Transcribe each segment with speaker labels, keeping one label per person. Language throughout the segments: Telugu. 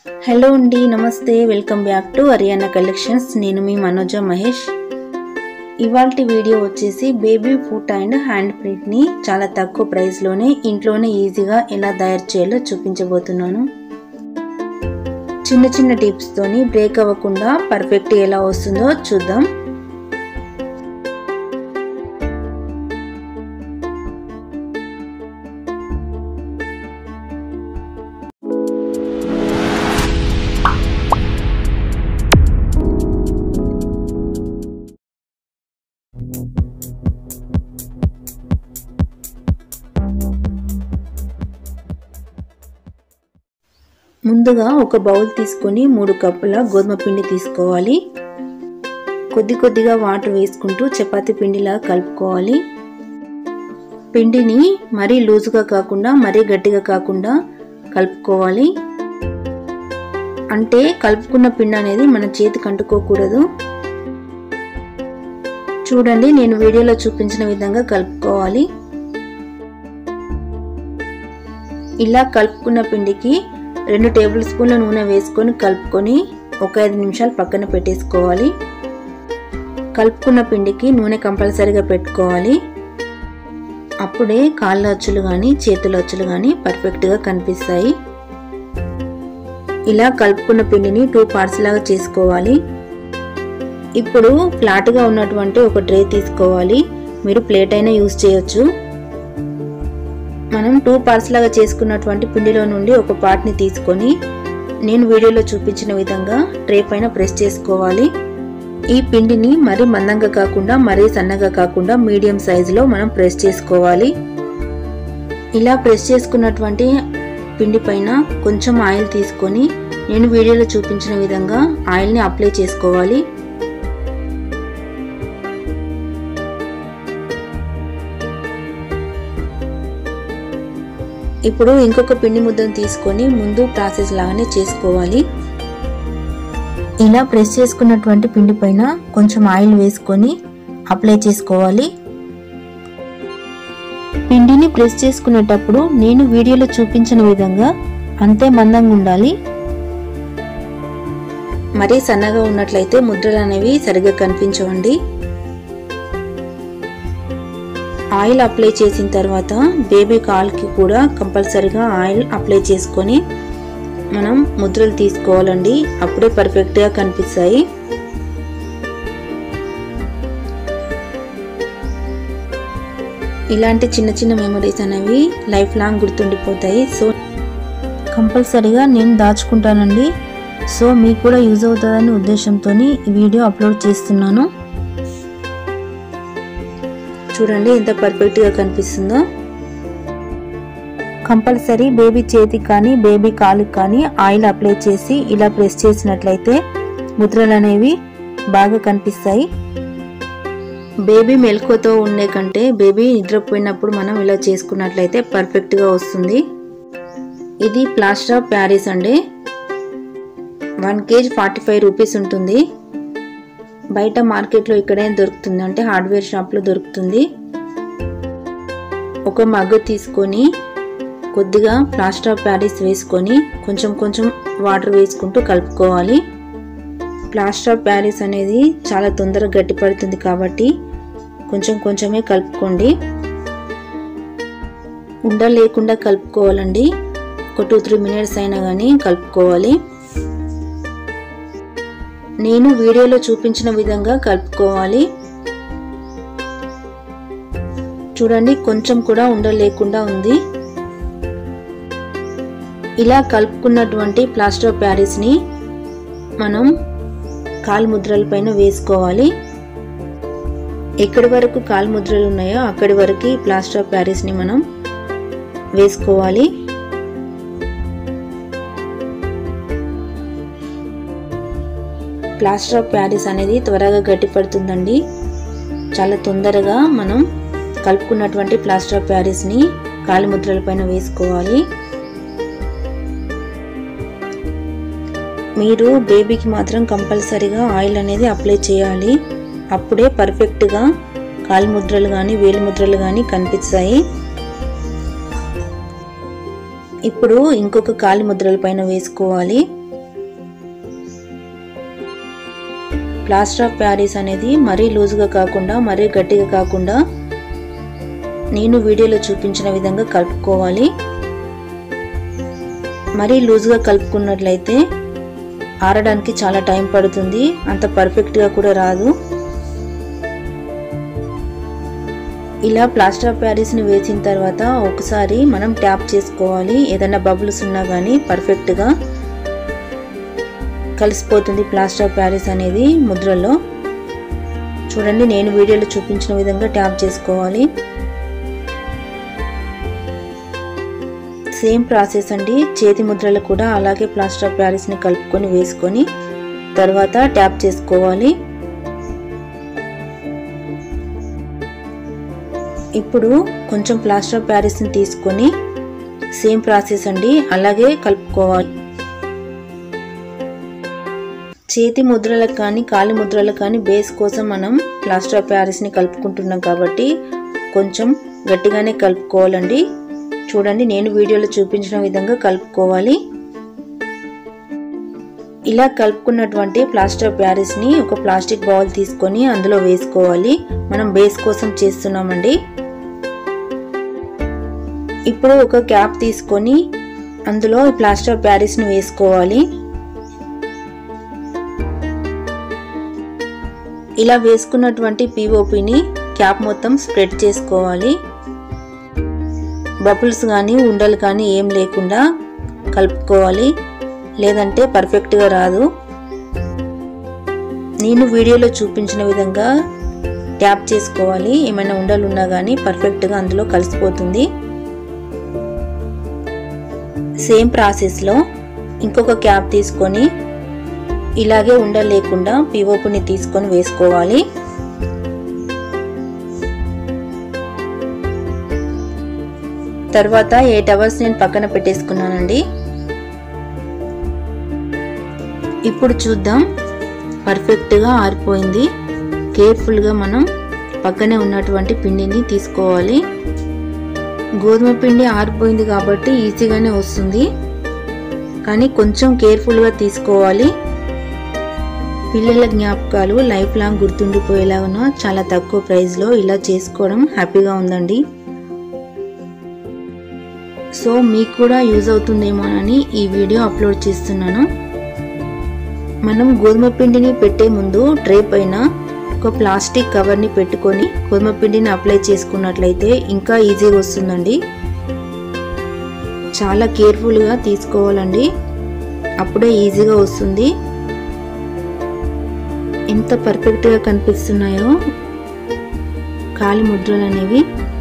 Speaker 1: హలో అండి నమస్తే welcome back to Haryana collections నేను మీ మనోజ మహేష్ ఇవాళ వీడియో వచ్చేసి బేబీ ఫుట్ అండ్ హ్యాండ్ ప్రింట్ని చాలా తక్కువ ప్రైస్లోనే ఇంట్లోనే ఈజీగా ఎలా తయారు చేయాలో చూపించబోతున్నాను చిన్న చిన్న టిప్స్తోని బ్రేక్ అవ్వకుండా పర్ఫెక్ట్ ఎలా వస్తుందో చూద్దాం ముందుగా ఒక బౌల్ తీసుకొని మూడు కప్పుల గోధుమ పిండి తీసుకోవాలి కొద్ది కొద్దిగా వాటర్ వేసుకుంటూ చపాతి పిండిలా కలుపుకోవాలి పిండిని మరీ లూజుగా కాకుండా మరీ గట్టిగా కాకుండా కలుపుకోవాలి అంటే కలుపుకున్న పిండి అనేది మన చేతికి అంటుకోకూడదు చూడండి నేను వీడియోలో చూపించిన విధంగా కలుపుకోవాలి ఇలా కలుపుకున్న పిండికి రెండు టేబుల్ స్పూన్ల నూనె వేసుకొని కలుపుకొని ఒక ఐదు నిమిషాలు పక్కన పెట్టేసుకోవాలి కలుపుకున్న పిండికి నూనె కంపల్సరీగా పెట్టుకోవాలి అప్పుడే కాళ్ళ అచ్చులు కానీ చేతుల అచ్చులు కానీ పర్ఫెక్ట్గా కనిపిస్తాయి ఇలా కలుపుకున్న పిండిని టూ పార్ట్స్ లాగా చేసుకోవాలి ఇప్పుడు ఫ్లాట్గా ఉన్నటువంటి ఒక ట్రే తీసుకోవాలి మీరు ప్లేట్ అయినా యూజ్ చేయొచ్చు మనం టూ పార్ట్స్ లాగా చేసుకున్నటువంటి పిండిలో నుండి ఒక పార్ట్ని తీసుకొని నేను వీడియోలో చూపించిన విధంగా ట్రే పైన ప్రెస్ చేసుకోవాలి ఈ పిండిని మరీ మందంగా కాకుండా మరీ సన్నగా కాకుండా మీడియం సైజులో మనం ప్రెస్ చేసుకోవాలి ఇలా ప్రెస్ చేసుకున్నటువంటి పిండి పైన కొంచెం ఆయిల్ తీసుకొని నేను వీడియోలో చూపించిన విధంగా ఆయిల్ని అప్లై చేసుకోవాలి ఇప్పుడు ఇంకొక పిండి ముద్దను తీసుకొని ముందు ప్రాసెస్ లాగానే చేసుకోవాలి ఇలా ప్రెస్ చేసుకున్నటువంటి పిండి పైన కొంచెం ఆయిల్ వేసుకొని అప్లై చేసుకోవాలి పిండిని ప్రెస్ చేసుకునేటప్పుడు నేను వీడియోలో చూపించిన విధంగా అంతే మందంగా ఉండాలి మరీ సన్నగా ఉన్నట్లయితే ముద్రలు అనేవి సరిగ్గా కనిపించవండి ఆయిల్ అప్లై చేసిన తర్వాత బేబీ కాల్కి కూడా కంపల్సరీగా ఆయిల్ అప్లై చేసుకొని మనం ముద్రలు తీసుకోవాలండి అప్పుడే పర్ఫెక్ట్గా కనిపిస్తాయి ఇలాంటి చిన్న చిన్న మెమరీస్ అనేవి లైఫ్ లాంగ్ గుర్తుండిపోతాయి సో కంపల్సరీగా నేను దాచుకుంటానండి సో మీకు కూడా యూజ్ అవుతుందని ఉద్దేశంతో ఈ వీడియో అప్లోడ్ చేస్తున్నాను చూడండి ఎంత పర్ఫెక్ట్గా కనిపిస్తుందో కంపల్సరీ బేబీ చేతికి కానీ బేబీ కాలుకి కానీ ఆయిల్ అప్లై చేసి ఇలా ప్రెస్ చేసినట్లయితే ముద్రలు అనేవి బాగా కనిపిస్తాయి బేబీ మెలకుతో ఉండే కంటే బేబీ నిద్రపోయినప్పుడు మనం ఇలా చేసుకున్నట్లయితే పర్ఫెక్ట్గా వస్తుంది ఇది ప్లాస్టర్ ఆఫ్ ప్యారిస్ అండి one KG forty five rupees ఉంటుంది బయట మార్కెట్లో ఇక్కడే దొరుకుతుంది అంటే హార్డ్వేర్ షాప్లో దొరుకుతుంది ఒక మగ్గు తీసుకొని కొద్దిగా ప్లాస్టర్ ఆఫ్ ప్యారిస్ వేసుకొని కొంచెం కొంచెం వాటర్ వేసుకుంటూ కలుపుకోవాలి ప్లాస్టర్ ఆఫ్ ప్యారిస్ అనేది చాలా తొందరగా గట్టిపడుతుంది కాబట్టి కొంచెం కొంచెమే కలుపుకోండి ఉండ లేకుండా కలుపుకోవాలండి ఒక టూ త్రీ మినిట్స్ అయినా కానీ కలుపుకోవాలి నేను వీడియోలో చూపించిన విధంగా కలుపుకోవాలి చూడండి కొంచెం కూడా ఉండలేకుండా ఉంది ఇలా కలుపుకున్నటువంటి ప్లాస్టర్ ఆఫ్ ప్యారిస్ని మనం కాలు ముద్రల పైన వేసుకోవాలి ఎక్కడి వరకు కాలు ముద్రలు ఉన్నాయో అక్కడి వరకు ప్లాస్టర్ ఆఫ్ ప్యారిస్ని మనం వేసుకోవాలి ప్లాస్టర్ ఆఫ్ ప్యారిస్ అనేది త్వరగా గట్టిపడుతుందండి చాలా తొందరగా మనం కలుపుకున్నటువంటి ప్లాస్టర్ ఆఫ్ ప్యారిస్ని కాలి ముద్రల పైన వేసుకోవాలి మీరు బేబీకి మాత్రం కంపల్సరీగా ఆయిల్ అనేది అప్లై చేయాలి అప్పుడే పర్ఫెక్ట్గా కాలి ముద్రలు కానీ వేలి ముద్రలు కానీ కనిపిస్తాయి ఇప్పుడు ఇంకొక కాలి ముద్రల పైన వేసుకోవాలి ప్లాస్టర్ ఆఫ్ ప్యారిస్ అనేది మరీ లూజ్గా కాకుండా మరీ గట్టిగా కాకుండా నేను వీడియోలో చూపించిన విధంగా కలుపుకోవాలి మరీ లూజ్గా కలుపుకున్నట్లయితే ఆరడానికి చాలా టైం పడుతుంది అంత పర్ఫెక్ట్గా కూడా రాదు ఇలా ప్లాస్టర్ ఆఫ్ ప్యారిస్ని వేసిన తర్వాత ఒకసారి మనం ట్యాప్ చేసుకోవాలి ఏదైనా బబుల్స్ ఉన్నా కానీ పర్ఫెక్ట్గా కలిసిపోతుంది ప్లాస్టర్ ఆఫ్ ప్యారిస్ అనేది ముద్రలో చూడండి నేను వీడియోలో చూపించిన విధంగా ట్యాప్ చేసుకోవాలి సేమ్ ప్రాసెస్ అండి చేతి ముద్రలు కూడా అలాగే ప్లాస్టర్ ఆఫ్ ప్యారిస్ని కలుపుకొని వేసుకొని తర్వాత ట్యాప్ చేసుకోవాలి ఇప్పుడు కొంచెం ప్లాస్టర్ ఆఫ్ ప్యారిస్ని తీసుకొని సేమ్ ప్రాసెస్ అండి అలాగే కలుపుకోవాలి చేతి ముద్రలకు కానీ కాలి ముద్రలకు కానీ బేస్ కోసం మనం ప్లాస్టర్ ఆఫ్ ప్యారిస్ని కలుపుకుంటున్నాం కాబట్టి కొంచెం గట్టిగానే కలుపుకోవాలండి చూడండి నేను వీడియోలో చూపించిన విధంగా కలుపుకోవాలి ఇలా కలుపుకున్నటువంటి ప్లాస్టర్ ఆఫ్ ప్యారిస్ని ఒక ప్లాస్టిక్ బౌల్ తీసుకొని అందులో వేసుకోవాలి మనం బేస్ కోసం చేస్తున్నామండి ఇప్పుడు ఒక క్యాప్ తీసుకొని అందులో ప్లాస్టర్ ఆఫ్ ప్యారిస్ని వేసుకోవాలి ఇలా వేసుకున్నటువంటి పీఓపిని క్యాప్ మొత్తం స్ప్రెడ్ చేసుకోవాలి బబుల్స్ కానీ ఉండలు కానీ ఏం లేకుండా కలుపుకోవాలి లేదంటే పర్ఫెక్ట్గా రాదు నేను వీడియోలో చూపించిన విధంగా ట్యాప్ చేసుకోవాలి ఏమైనా ఉండలు ఉన్నా కానీ పర్ఫెక్ట్గా అందులో కలిసిపోతుంది సేమ్ ప్రాసెస్లో ఇంకొక క్యాప్ తీసుకొని ఇలాగే ఉండలు లేకుండా పివోపుని తీసుకొని వేసుకోవాలి తర్వాత ఎయిట్ అవర్స్ నేను పక్కన పెట్టేసుకున్నానండి ఇప్పుడు చూద్దాం పర్ఫెక్ట్గా ఆరిపోయింది కేర్ఫుల్గా మనం పక్కనే ఉన్నటువంటి పిండిని తీసుకోవాలి గోధుమ పిండి ఆరిపోయింది కాబట్టి ఈజీగానే వస్తుంది కానీ కొంచెం కేర్ఫుల్గా తీసుకోవాలి పిల్లల జ్ఞాపకాలు లైఫ్ లాంగ్ గుర్తుండిపోయేలాగా చాలా తక్కువ ప్రైస్లో ఇలా చేసుకోవడం హ్యాపీగా ఉందండి సో మీకు కూడా యూజ్ అవుతుందేమోనని ఈ వీడియో అప్లోడ్ చేస్తున్నాను మనం గోధుమ పిండిని పెట్టే ముందు ట్రే పైన ఒక ప్లాస్టిక్ కవర్ని పెట్టుకొని గోధుమ పిండిని అప్లై చేసుకున్నట్లయితే ఇంకా ఈజీగా వస్తుందండి చాలా కేర్ఫుల్గా తీసుకోవాలండి అప్పుడే ఈజీగా వస్తుంది ఎంత పర్ఫెక్ట్గా కనిపిస్తున్నాయో కాలి ముద్రలు అనేవి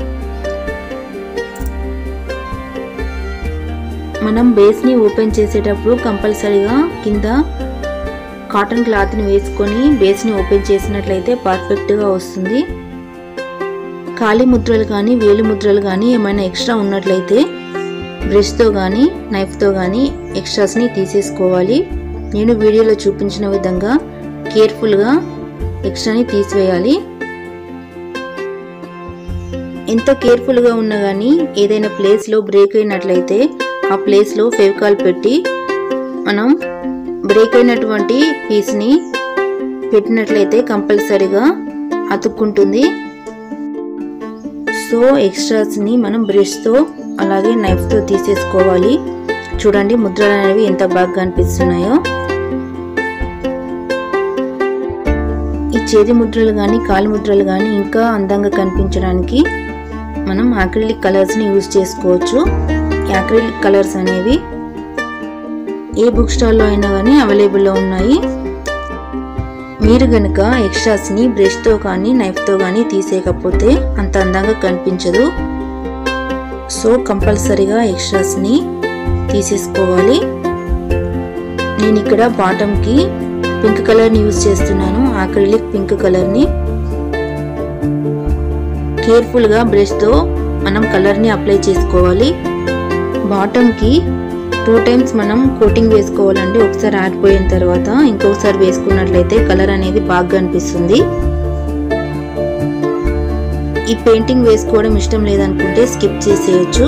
Speaker 1: మనం బేస్ని ఓపెన్ చేసేటప్పుడు కంపల్సరీగా కింద కాటన్ క్లాత్ని వేసుకొని బేస్ని ఓపెన్ చేసినట్లయితే పర్ఫెక్ట్గా వస్తుంది కాలి ముద్రలు కానీ వేలు ముద్రలు కానీ ఏమైనా ఎక్స్ట్రా ఉన్నట్లయితే బ్రష్తో కానీ నైఫ్తో కానీ ఎక్స్ట్రాస్ని తీసేసుకోవాలి నేను వీడియోలో చూపించిన విధంగా కేర్ఫుల్గా ఎక్స్ట్రాని తీసివేయాలి ఎంత కేర్ఫుల్గా ఉన్నా కానీ ఏదైనా ప్లేస్లో బ్రేక్ అయినట్లయితే ఆ ప్లేస్లో ఫెవికాల్ పెట్టి మనం బ్రేక్ అయినటువంటి పీస్ని పెట్టినట్లయితే కంపల్సరీగా అతుక్కుంటుంది సో ఎక్స్ట్రాస్ని మనం బ్రష్తో అలాగే నైఫ్తో తీసేసుకోవాలి చూడండి ముద్రలు అనేవి ఎంత బాగా కనిపిస్తున్నాయో ఈ చేతి ముద్రలు కానీ కాలి ముద్రలు కానీ ఇంకా అందంగా కనిపించడానికి మనం అక్రిలిక్ కలర్స్ని యూజ్ చేసుకోవచ్చు ఈ అక్రిలిక్ కలర్స్ అనేవి ఏ బుక్ స్టాల్లో అయినా కానీ అవైలబుల్లో ఉన్నాయి మీరు కనుక ఎక్స్ట్రాస్ని బ్రష్తో కానీ నైఫ్తో కానీ తీసేయకపోతే అంత అందంగా కనిపించదు సో కంపల్సరీగా ఎక్స్ట్రాస్ని తీసేసుకోవాలి నేను ఇక్కడ బాటమ్కి పింక్ కలర్ని యూజ్ చేస్తున్నాను ఆక్రిలిక్ పింక్ కలర్ని కేర్ఫుల్గా బ్రష్తో మనం కలర్ని అప్లై చేసుకోవాలి బాటమ్కి టూ టైమ్స్ మనం కోటింగ్ వేసుకోవాలండి ఒకసారి ఆరిపోయిన తర్వాత ఇంకొకసారి వేసుకున్నట్లయితే కలర్ అనేది బాగా అనిపిస్తుంది ఈ పెయింటింగ్ వేసుకోవడం ఇష్టం లేదనుకుంటే స్కిప్ చేసేయచ్చు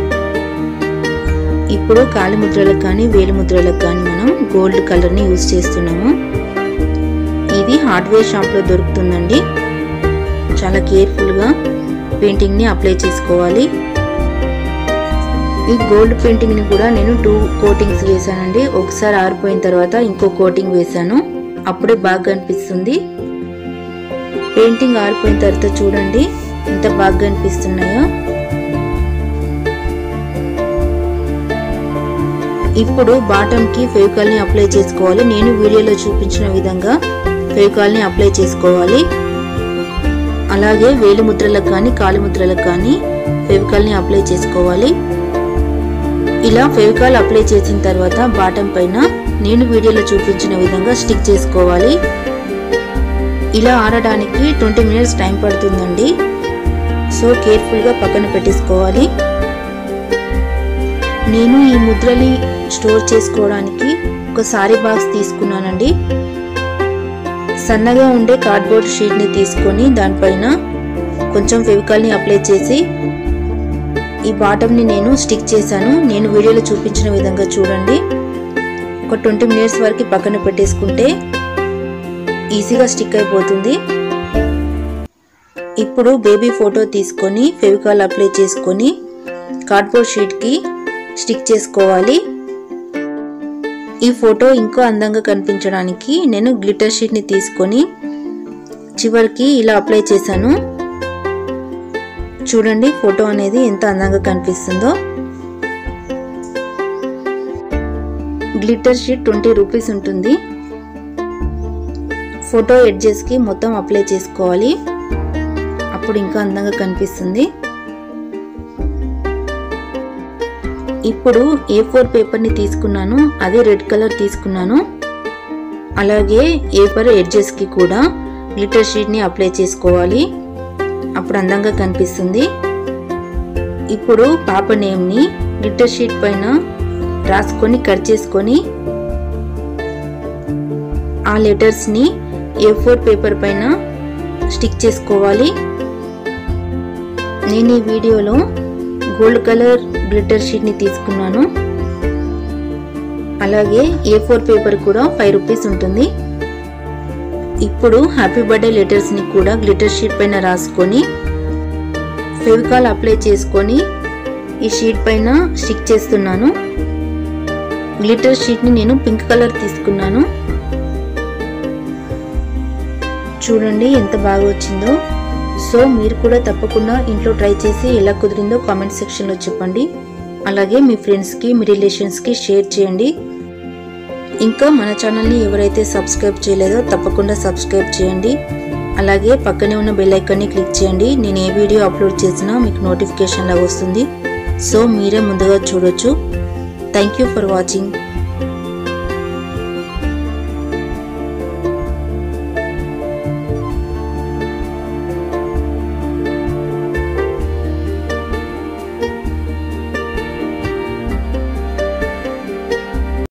Speaker 1: ఇప్పుడు కాలి ముద్రలకు కానీ వేలి ముద్రలకు కానీ మనం గోల్డ్ కలర్ని యూజ్ చేస్తున్నాము ఇది ఇది హార్డ్వేర్ షాప్లో దొరుకుతుందండి చాలా కేర్ఫుల్గా పెయింటింగ్ని అప్లై చేసుకోవాలి ఈ గోల్డ్ పెయింటింగ్ని కూడా నేను టూ కోటింగ్స్ వేసానండి ఒకసారి ఆరిపోయిన తర్వాత ఇంకో కోటింగ్ వేసాను అప్పుడే బాగా కనిపిస్తుంది పెయింటింగ్ ఆరిపోయిన తర్వాత చూడండి ఎంత బాగా కనిపిస్తున్నాయో ఇప్పుడు బాటంకి ఫెవికాల్ని అప్లై చేసుకోవాలి నేను వీడియోలో చూపించిన విధంగా ఫెవికాల్ని అప్లై చేసుకోవాలి అలాగే వేలి ముద్రలకు కానీ కాలి ముద్రలకు కానీ ఫెవికాల్ని అప్లై చేసుకోవాలి ఇలా ఫెవికాల్ అప్లై చేసిన తర్వాత బాటం పైన నేను వీడియోలో చూపించిన విధంగా స్టిక్ చేసుకోవాలి ఇలా ఆడడానికి ట్వంటీ మినిట్స్ టైం పడుతుందండి సో కేర్ఫుల్గా పక్కన పెట్టేసుకోవాలి నేను ఈ ముద్రని స్టోర్ చేసుకోవడానికి ఒక సారీ బాక్స్ తీసుకున్నానండి సన్నగా ఉండే కార్డ్బోర్డ్ షీట్ని తీసుకొని దానిపైన కొంచెం ఫెవికాల్ని అప్లై చేసి ఈ బాటంని నేను స్టిక్ చేశాను నేను వీడియోలో చూపించిన విధంగా చూడండి ఒక ట్వంటీ మినిట్స్ వరకు పక్కన పెట్టేసుకుంటే ఈజీగా స్టిక్ అయిపోతుంది ఇప్పుడు బేబీ ఫోటో తీసుకొని ఫెవికాల్ అప్లై చేసుకొని కార్డ్బోర్డ్ షీట్కి స్టిక్ చేసుకోవాలి ఈ ఫోటో ఇంకా అందంగా కనిపించడానికి నేను గ్లిటర్ షీట్ని తీసుకొని చివరికి ఇలా అప్లై చేశాను చూడండి ఫోటో అనేది ఎంత అందంగా కనిపిస్తుందో గ్లిటర్ షీట్ ట్వంటీ రూపీస్ ఉంటుంది ఫోటో ఎడ్జెస్కి మొత్తం అప్లై చేసుకోవాలి అప్పుడు ఇంకా అందంగా కనిపిస్తుంది ఇప్పుడు ఏ ఫోర్ పేపర్ని తీసుకున్నాను అదే రెడ్ కలర్ తీసుకున్నాను అలాగే ఏ ఫర్ ఎడ్జెస్కి కూడా గ్లిటర్ షీట్ని అప్లై చేసుకోవాలి అప్పుడు అందంగా కనిపిస్తుంది ఇప్పుడు పాప నేమ్ని గ్లిటర్ షీట్ పైన రాసుకొని కట్ చేసుకొని ఆ లెటర్స్ని ఏ ఫోర్ పేపర్ పైన స్టిక్ చేసుకోవాలి నేను ఈ వీడియోలో గోల్డ్ కలర్ గ్లిటర్ షీట్ని తీసుకున్నాను అలాగే ఏ ఫోర్ పేపర్ కూడా ఫైవ్ రూపీస్ ఉంటుంది ఇప్పుడు హ్యాపీ బర్త్డే లెటర్స్ని కూడా గ్లిటర్ షీట్ పైన రాసుకొని ఫెవికాల్ అప్లై చేసుకొని ఈ షీట్ పైన స్టిక్ చేస్తున్నాను గ్లిటర్ షీట్ని నేను పింక్ కలర్ తీసుకున్నాను చూడండి ఎంత బాగా వచ్చిందో సో మీరు కూడా తప్పకుండా ఇంట్లో ట్రై చేసి ఎలా కుదిరిందో కామెంట్ సెక్షన్లో చెప్పండి అలాగే మీ ఫ్రెండ్స్కి మీ రిలేషన్స్కి షేర్ చేయండి ఇంకా మన ఛానల్ని ఎవరైతే సబ్స్క్రైబ్ చేయలేదో తప్పకుండా సబ్స్క్రైబ్ చేయండి అలాగే పక్కనే ఉన్న బెల్ ఐకాన్ని క్లిక్ చేయండి నేను ఏ వీడియో అప్లోడ్ చేసినా మీకు నోటిఫికేషన్ లాగా వస్తుంది సో మీరే ముందుగా చూడొచ్చు థ్యాంక్ యూ ఫర్ వాచింగ్